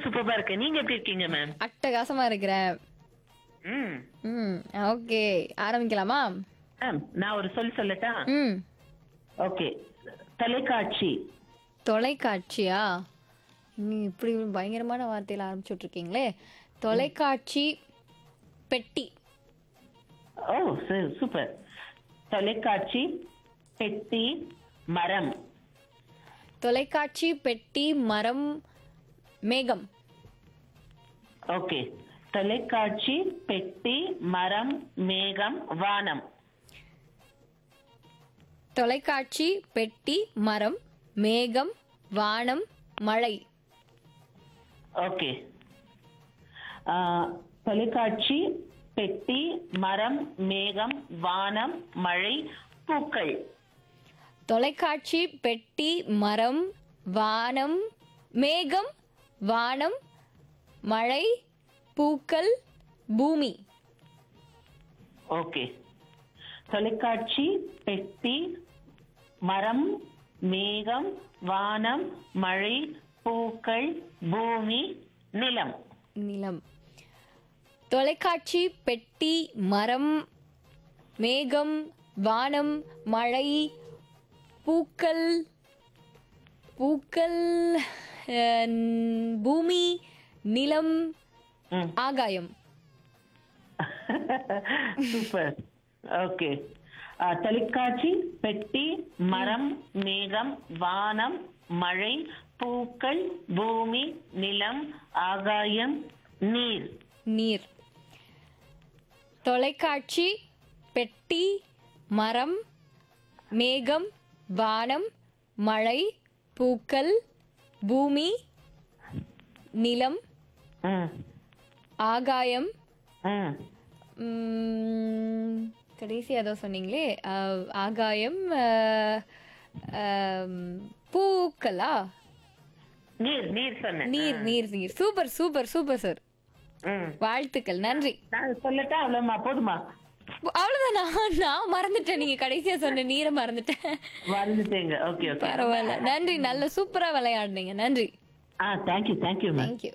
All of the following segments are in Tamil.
சூப்பரா இருக்கு நீங்க எப்படி இருக்கீங்க மேம் அட்டகாசமா இருக்கிறேன் ம் ம் ஓகே ஆரம்பிக்கலாமா மேம் நான் ஒரு சொல் சொல்லட்டா ம் ஓகே தொலைக்காட்சி தொலைக்காட்சியா நீ இப்படி ஒரு பயங்கரமான வார்த்தையில ஆரம்பிச்சுட்டு இருக்கீங்களே தொலைக்காட்சி பெட்டி ஓ சரி சூப்பர் தொலைக்காட்சி பெட்டி மரம் தொலைக்காட்சி பெட்டி மரம் மேகம் ஓகே தொலைக்காட்சி பெட்டி மரம் மேகம் வானம் தொலைக்காட்சி பெட்டி மரம் மேகம் வானம் மழை ஓகே ஆ, தொலைக்காட்சி பெட்டி மரம் மேகம் வானம் மழை பூக்கள் தொலைக்காட்சி பெட்டி மரம் வானம் மேகம் வானம் மழை பூக்கள் பூமி ஓகே தொலைக்காட்சி பெட்டி மரம் மேகம் வானம் மழை பூக்கள் பூமி நிலம் நிலம் தொலைக்காட்சி பெட்டி மரம் மேகம் வானம் மழை பூக்கள் பூக்கள் அஹ், பூமி நிலம் ம் ஆகாயம் சூப்பர் ஓகே தொலைக்காட்சி பெட்டி மரம் மேகம் வானம் மழை பூக்கள் பூமி நிலம் ஆகாயம் நீர் நீர் தொலைக்காட்சி பெட்டி மரம் மேகம் வானம் மழை பூக்கள் பூமி நிலம் ம் ஆகாயம் ம் உம், கடைசி ஏதோ சொன்னீங்களே அஹ், ஆகாயம் அஹ், அம், பூக்களா நீர் நீர் சொன்னேன் நீர் நீர் நீர் சூப்பர் சூப்பர் சூப்பர் சார் ம் வாழ்த்துக்கள் நன்றி நான் சொல்லட்டா அவ்வளோமா போதுமா அவ்வளவுதான் நான் நான் மறந்துட்டேன் நீங்க கடைசியா சொன்ன நீரை மறந்துட்டேன் வந்துட்டேங்க ஓகே ஓகே பரவாயில்ல நன்றி நல்ல சூப்பரா விளையாடுனீங்க நன்றி ஆ தேங்க்யூ தேங்க்யூ மேம் தேங்க்யூ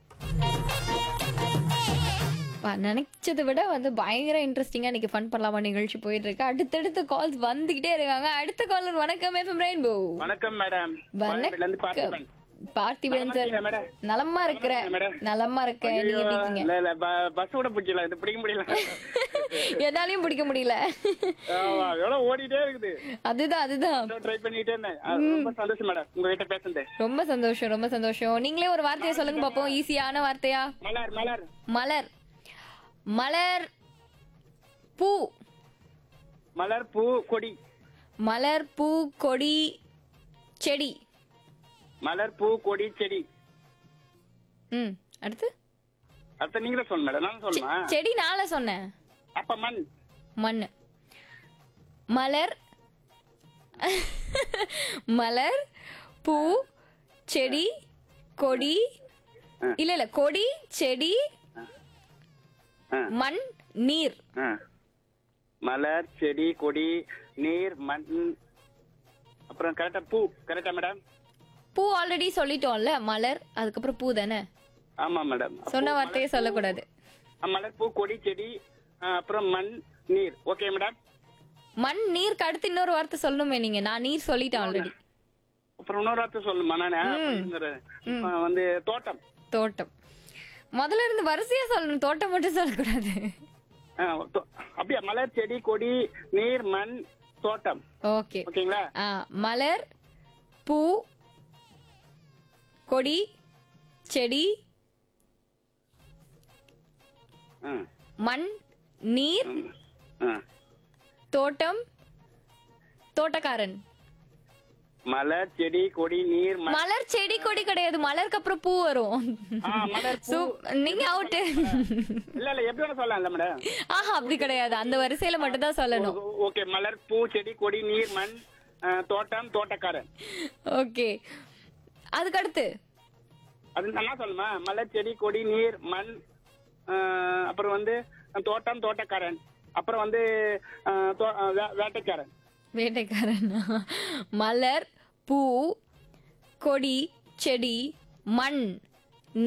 நினைச்சதை விட வந்து பயங்கர இன்ட்ரெஸ்டிங்கா இன்னைக்கு ஃபன் பண்ணலாமா நிகழ்ச்சி போயிட்டு இருக்கு அடுத்தடுத்த கால்ஸ் வந்துகிட்டே இருக்காங்க அடுத்த காலர் வணக்கம் எஃப்எம் ரெயின்போ வணக்கம் மேடம் கோயம்பேடுல இருந்து பார்த்திபன். பார்த்திபன் சார் நலமா இருக்கீங்களா, மேடம்? நலமா இருக்கிறேன் மேடம்? நலமா இருக்கேன் நீங்க எப்படி இருக்கீங்க இல்ல இல்ல ப- பஸ் கூட பிடிக்கல இது பிடிக்க முடியல என்னாலையும் பிடிக்க முடியல ஆமா, எவ்வளவு ஓடிட்டே இருக்குது அதுதான் அதுதான் ட்ரை பண்ணிட்டே இருந்தேன் ஆ, ரொம்ப சந்தோஷம் மேடம் உங்ககிட்ட பேசுறது ரொம்ப சந்தோஷம் ரொம்ப சந்தோஷம் நீங்களே ஒரு வார்த்தையை சொல்லுங்க பாப்போம் ஈஸியான வார்த்தையா மலர் மலர் மலர் மலர் பூ மலர் பூ கொடி மலர் பூ கொடி செடி மலர் பூ கொடி செடி ம் அடுத்து அடுத்த நீங்களே சொல்லணும் மேடம் நான் சொல்லணுமா செடி நாள சொன்னேன் அப்ப மண் மண் மலர் மலர் பூ செடி கொடி இல்ல இல்ல கொடி செடி ஆ, மண் நீர் ஆ. மலர் செடி கொடி நீர் மண் அப்புறம் கரெக்டா பூ கரெக்டா மேடம் பூ ஆல்ரெடி சொல்லிட்டோம்ல மலர் அதுக்கப்புறம் பூ தானே ஆமா மேடம் சொன்ன வார்த்தையே சொல்லக்கூடாது மலர் பூ கொடி செடி ஆ, அப்புறம் மண் நீர் ஓகே மேடம் மண் நீருக்கு அடுத்து இன்னொரு வார்த்தை சொல்லணுமே நீங்க நான் நீர் சொல்லிட்டேன் ஆல்ரெடி அப்புறம் இன்னொரு வார்த்தை சொல்லணுமா நானு ஆ, வந்து தோட்டம் தோட்டம் முதல்ல இருந்து வரிசையா சொல்லணும் தோட்டம் மட்டும் சொல்லக்கூடாது ஆ, தோ- அப்படியா மலர் செடி கொடி நீர் மண் தோட்டம் ஓகே ஓகேங்களா ஆ மலர் பூ கொடி செடி ஆ, மண் நீர் ஆ. தோட்டம் தோட்டக்காரன் மலர் செடி கொடி நீர் மண் மலர் செடி கொடி கிடையாது மலருக்கு அப்புறம் பூ வரும் ஆ, மலர் பூ சூப்- நீங்க அவுட்டு இல்ல இல்ல எப்படி வேணா சொல்லலாம்ல மேடம் ஆஹா அப்படி கிடையாது அந்த வரிசையில மட்டும் தான் சொல்லணும் ஓ- ஓகே மலர் பூ செடி கொடி நீர் மண் ஆ, தோட்டம் தோட்டக்காரன் ஓகே அதுக்கு அடுத்து அது நல்லா சொல்லணுமா மலர் செடி கொடி நீர் மண் ஆ, அப்புறம் வந்து தோட்டம் தோட்டக்காரன் அப்புறம் வந்து ஆ, தோ- ஆ, வே- வேட்டைக்காரன் வேட்டைக்காரன் மலர் பூ கொடி செடி மண்